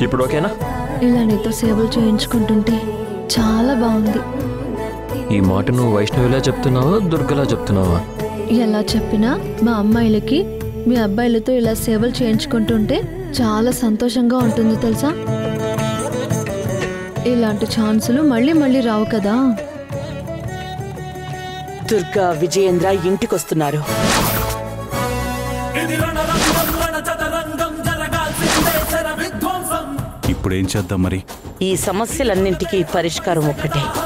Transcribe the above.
ఇప్పుడు ఓకేనా ఇలా నీతో సేవలు చేయించుకుంటుంటే చాలా బాగుంది ఈ మాట నువ్వు వైష్ణవిలా చెప్తున్నావా దుర్గలా చెప్తున్నావా ఎలా చెప్పినా మా అమ్మాయిలకి మీ అబ్బాయిలతో ఇలా సేవలు చేయించుకుంటుంటే చాలా సంతోషంగా ఉంటుంది తెలుసా ఇలాంటి ఛాన్సులు మళ్ళీ మళ్ళీ రావు కదా దుర్గా విజయేంద్ర ఇంటికొస్తున్నారు ఇప్పుడు ఏం చేద్దాం మరి ఈ సమస్యలన్నింటికీ పరిష్కారం ఒక్కటే